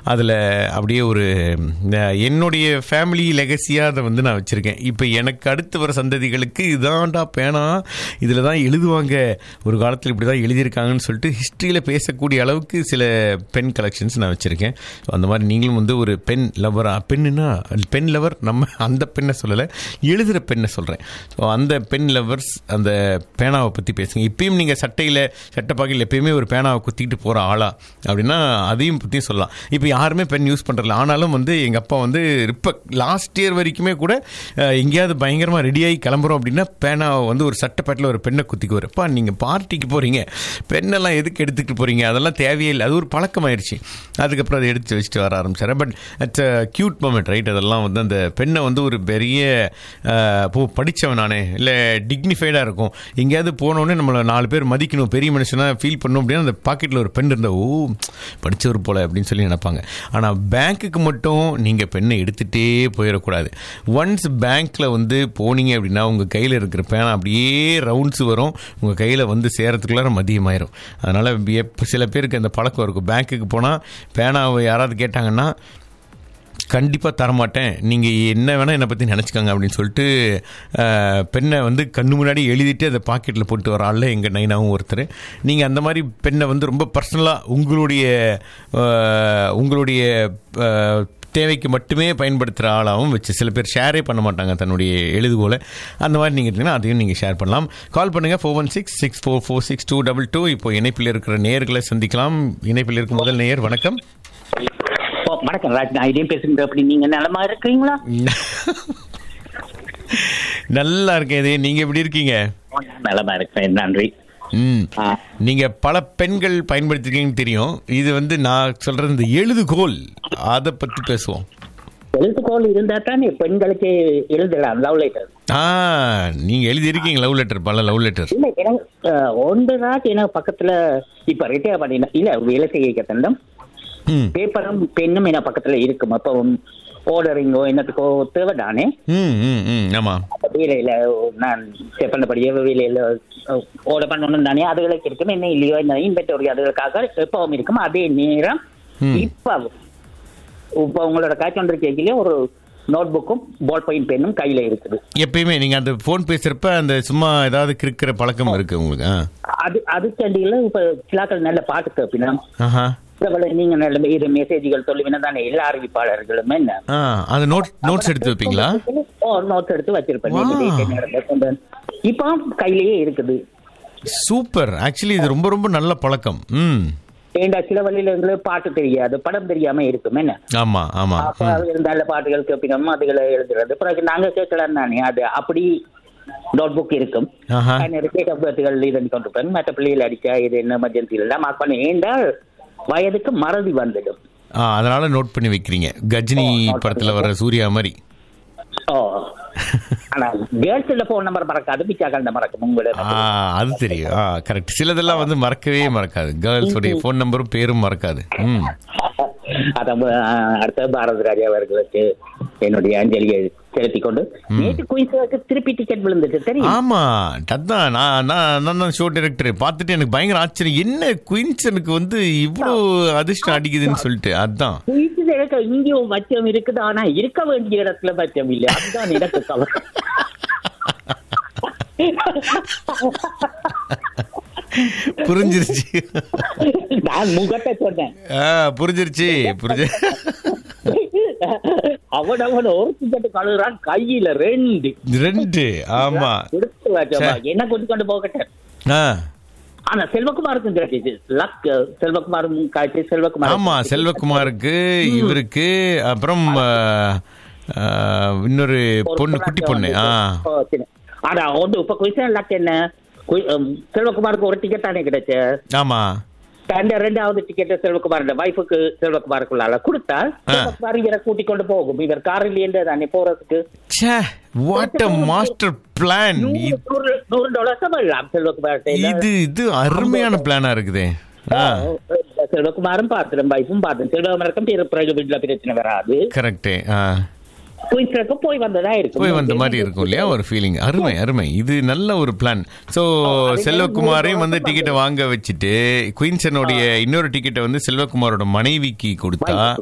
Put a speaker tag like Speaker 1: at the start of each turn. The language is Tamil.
Speaker 1: அதில் அப்படியே ஒரு அஹ், என்னுடைய ஃபேமிலி லெகசியாக அதை வந்து நான் வச்சுருக்கேன் இப்போ எனக்கு அடுத்து வர சந்ததிகளுக்கு இதான்டா பேனா இதில் தான் எழுதுவாங்க ஒரு காலத்தில் இப்படி தான் எழுதியிருக்காங்கன்னு சொல்லிட்டு ஹிஸ்ட்ரியில் பேசக்கூடிய அளவுக்கு சில பென் கலெக்ஷன்ஸ் நான் வச்சுருக்கேன் ஸோ அந்த மாதிரி நீங்களும் வந்து ஒரு பென் லவரா பெண்ணுன்னா பென் லவர் நம்ம அந்த பெண்ணை சொல்லலை எழுதுகிற பெண்ணை சொல்கிறேன் ஸோ அந்த பென் லவர்ஸ் அந்த பேனாவை பற்றி பேசுங்க இப்பயும் நீங்கள் சட்டையில் சட்டைப்பாக்கையில் எப்பயுமே ஒரு பேனாவை குத்திட்டு போகிற ஆளா அப்படின்னா அதையும் பற்றி சொல்லலாம் இப்போ யாருமே பென் யூஸ் பண்ணுறதில்ல ஆனாலும் வந்து எங்கள் அப்பா வந்து இப்போ லாஸ்ட் இயர் வரைக்குமே கூட அஹ், எங்கேயாவது பயங்கரமாக ரெடியாகி கிளம்புறோம் அப்படின்னா பேனாவை வந்து ஒரு சட்டைப்பேட்டில் ஒரு பெண்ணை குத்திக்குவார் அப்பா நீங்கள் பார்ட்டிக்கு போகிறீங்க பெண்ணெல்லாம் எதுக்கு எடுத்துக்கிட்டு போகிறீங்க அதெல்லாம் தேவையே இல்லை அது ஒரு பழக்கமாயிருச்சு அதுக்கப்புறம் அதை எடுத்து வச்சுட்டு வர ஆரம்பிச்சார் but it's a cute moment right அதெல்லாம் வந்து அந்த பெண்ணை வந்து ஒரு பெரிய அஹ், போ படித்தவன் நானே இல்லை டிக்னிஃபைடாக இருக்கும் எங்கேயாவது போனோடனே நம்மளை நாலு பேர் மதிக்கணும் பெரிய மனுஷனாக ஃபீல் பண்ணணும் அப்படின்னா அந்த பாக்கெட்டில் ஒரு பென் இருந்தால் ஓ படித்தவர் போல அப்படின்னு சொல்லி நினைப்பாங்க ஆனால் பேங்க்குக்கு மட்டும் நீங்கள் பெண்ணை எடுத்துகிட்டே போயிடக்கூடாது ஒன்ஸ் பேங்க்கில் வந்து போனீங்க அப்படின்னா உங்கள் கையில் இருக்கிற பேனா அப்படியே ரவுண்ட்ஸ் வரும் உங்கள் கையில் வந்து சேரத்துக்குள்ளார மதியமாயிரும் அதனால் எப்போ சில பேருக்கு அந்த பழக்கம் இருக்கும் பேங்க்குக்கு போனால் பேனாவை யாராவது கேட்டாங்கன்னா கண்டிப்பாக தரமாட்டேன் நீங்கள் என்ன வேணால் என்னை பற்றி நினச்சிக்கோங்க அப்படின்னு சொல்லிட்டு அஹ், பெண்ணை வந்து கண்ணு முன்னாடி எழுதிட்டு அதை பாக்கெட்டில் போட்டு வர ஆளில் எங்கள் நைனாவும் ஒருத்தர் நீங்கள் அந்த மாதிரி பெண்ணை வந்து ரொம்ப பர்சனலாக உங்களுடைய அஹ், உங்களுடைய அஹ், தேவைக்கு மட்டுமே பயன்படுத்துகிற ஆளாகவும் வச்சு சில பேர் ஷேரே பண்ண மாட்டாங்க தன்னுடைய எழுதுகோலை அந்த மாதிரி நீங்கள் இருந்தீங்கன்னா அதையும் நீங்கள் ஷேர் பண்ணலாம் கால் பண்ணுங்கள் four one six six four four six two double two இப்போ இணைப்பில் இருக்கிற நேயர்களை சந்திக்கலாம் இணைப்பில் இருக்கும் முதல் நேயர் வணக்கம்
Speaker 2: ஓ, வணக்கம் ராஜ் நான் இதே பேசுங்க அப்படி நீங்க நலமா இருக்கிறீங்களா
Speaker 1: நல்லா இருக்கேன் இது நீங்க எப்படி இருக்கீங்க
Speaker 2: நலமா இருக்கிறேன் நன்றி
Speaker 1: ம்
Speaker 2: ஆ,
Speaker 1: நீங்க பல பெண்கள் பயன்படுத்திருக்கீங்கன்னு தெரியும் இது வந்து நான் சொல்றது இந்த எழுதுகோல் அதை பத்தி பேசுவோம்
Speaker 2: எழுத்துக்கோள் இருந்தா தானே பெண்களுக்கு எழுதலாம் லவ் லெட்டர்
Speaker 1: ஆ நீங்க எழுதி இருக்கீங்க லவ் லெட்டர் பல லவ் லெட்டர்
Speaker 2: இல்ல எனக்கு அஹ், ஒன்று ராஜ் எனக்கு பக்கத்துல இப்ப ரிட்டையர் பண்ணின இல்ல வேலை செய்ய தந்தம்
Speaker 1: ம்
Speaker 2: பேப்பரும் பெண்ணும் என்ன பக்கத்துல இருக்கும் அப்போ ஓர்டரிங்கோ என்னத்துக்கோ தேவைதானே
Speaker 1: ம் ம் ம் ஆமா
Speaker 2: அப்ப வேலையில நான் செக் பண்ணபடியே வேலையில ஓர்டர் பண்ணணும் தானே அதுகளுக்கு இருக்கும் என்ன இல்லையோ இந்த இன்வென்டரி அதுகளுக்காக எப்பவும் இருக்கும் அதே நேரம்
Speaker 1: ம்.
Speaker 2: இப்ப இப்ப உங்களோட காய்ச்சி வந்திருக்கீங்களே ஒரு நோட் புக்கும் பால் பாயிண்ட் பெண்ணும் கையில இருக்குது
Speaker 1: எப்பயுமே நீங்க அந்த ஃபோன் பேசுறப்ப அந்த சும்மா ஏதாவது கிறுக்கிற பழக்கம் இருக்கு உங்களுக்கு ஆ
Speaker 2: அது அதுக்கண்டியில இப்ப சிலாக்கள் நல்ல பாட்டு கேப்பினா
Speaker 1: ஆஹா
Speaker 2: நீங்க நல்ல இது மெசேஜ்கள் சொல்லுவீங்க தானே எல்லா அறிவிப்பாளர்களும் என்ன
Speaker 1: ஆ அந்த நோட் நோட்ஸ் எடுத்து வைப்பீங்களா
Speaker 2: ஓ நோட்ஸ் எடுத்து வச்சிருப்பேன்
Speaker 1: Wow.
Speaker 2: நேத்து date என்ன நடந்தது. இப்போ கையிலேயே இருக்குது
Speaker 1: சூப்பர் ஆக்சுவலி இது ரொம்ப ரொம்ப நல்ல பழக்கம் ம்
Speaker 2: ஏண்டா சில வழியில இருந்து பாட்டு தெரியாது படம் தெரியாம இருக்கும் என்ன
Speaker 1: ஆமா ஆமா
Speaker 2: அப்ப அது நல்ல பாட்டுகள் கேட்பினோம் அதுகளை எழுதுறது பிறகு நாங்க கேட்கலாம் தானே அது அப்படி நோட் புக் இருக்கும்
Speaker 1: ஆஹா
Speaker 2: டேட் ஆஃப் பர்த்கள் இது கொண்டிருப்பேன் மற்ற பிள்ளைகள் அடிச்சா இது என்ன எமர்ஜென்சி எல்லாம் மார்க் பண்ணி ஏண்டால் வயதுக்கு மறதி வந்துடும்
Speaker 1: ஆ அதனால நோட் பண்ணி வைக்கிறீங்க கஜினி படத்துல வர சூர்யா மாதிரி
Speaker 2: ஓ ஆனா கேர்ள்ஸ் போன் நம்பர் மறக்காது பிச்சாக்கள் மறக்கும் உங்களோட
Speaker 1: ஆ அது தெரியும் ஆ கரெக்ட் சிலதெல்லாம் வந்து மறக்கவே மறக்காது கேர்ள்ஸ் உடைய ஃபோன் நம்பரும் பேரும் மறக்காது ம்
Speaker 2: அதான் அஹ், அடுத்த பாரத ராஜா அவர்களுக்கு என்னுடைய அஞ்சலியை செலுத்திக் கொண்டு நேற்று குயின்ஸுக்கு திருப்பி டிக்கெட் விழுந்துட்டு தெரியும்
Speaker 1: ஆமா அதான் நான் நான் நான் தான் ஷோ டைரக்டர் பார்த்துட்டு எனக்கு பயங்கர ஆச்சரியம் என்ன குயின்சனுக்கு வந்து இவ்வளோ அதிர்ஷ்டம் அடிக்குதுன்னு சொல்லிட்டு அதான்
Speaker 2: குயின்ஸ் எனக்கு இங்கேயும் பச்சம் இருக்குது ஆனா இருக்க வேண்டிய இடத்துல பச்சம் இல்லை அதுதான் எனக்கு கவலை
Speaker 1: புரிஞ்சிருச்சு
Speaker 2: நான் முகத்தை சொன்னேன்
Speaker 1: ஆ புரிஞ்சிருச்சு புரிஞ்சு
Speaker 2: அவன் அவன் ஒரு டிக்கெட் கழுகுறான் கையில ரெண்டு
Speaker 1: ரெண்டு ஆமா
Speaker 2: கொடுத்து வச்சோமா என்ன கொண்டு கொண்டு போகட்டேன்
Speaker 1: ஆ
Speaker 2: ஆனா செல்வகுமாருக்கும் கிடைச்சிச்சு லக் செல்வகுமாரும் காய்ச்சி செல்வகுமார்
Speaker 1: ஆமா செல்வகுமாருக்கு இவருக்கு அப்புறம் ஆ, ஆ, இன்னொரு பொண்ணு குட்டி பொண்ணு ஆ
Speaker 2: ஓ, சரி. ஆனா ஒன்று இப்ப குயிசன் லக் என்ன குய்- உம், செல்வகுமாருக்கு ஒரு டிக்கெட் தானே கிடைச்சு
Speaker 1: ஆமா
Speaker 2: அந்த ரெண்டாவது டிக்கெட் செல்வகுமார் வைஃபுக்கு செல்வகுமாருக்குள்ளால கொடுத்தா செல்வகுமார் இவரை கூட்டிக் கொண்டு போகும் இவர் காரில் இருந்து தானே போறதுக்கு
Speaker 1: ச்சே வாட் அ மாஸ்டர் பிளான்
Speaker 2: நூறு நூறு- நூறு டாலர்ஸ் வரலாம் செல்வகுமார்
Speaker 1: இது இது அருமையான பிளானா இருக்குதே ஆ
Speaker 2: செல்வகுமாரும் பார்த்துடும் வைஃபும் பார்த்துடும் செல்வகுமாருக்கும் பிற- பிறகு வீட்டுல பிரச்சனை வராது
Speaker 1: கரெக்ட் ஆ
Speaker 2: குயின்ஸுக்கும் போய் வந்ததா இருக்கும்
Speaker 1: போய் வந்த மாதிரி இருக்கும் இல்லையா ஒரு ஃபீலிங் அருமை அருமை இது நல்ல ஒரு பிளான் ஸோ செல்வகுமாரையும் வந்து டிக்கெட்டை வாங்க வச்சுட்டு குயின்சனுடைய இன்னொரு டிக்கெட்டை வந்து செல்வகுமாரோட மனைவிக்கு கொடுத்தா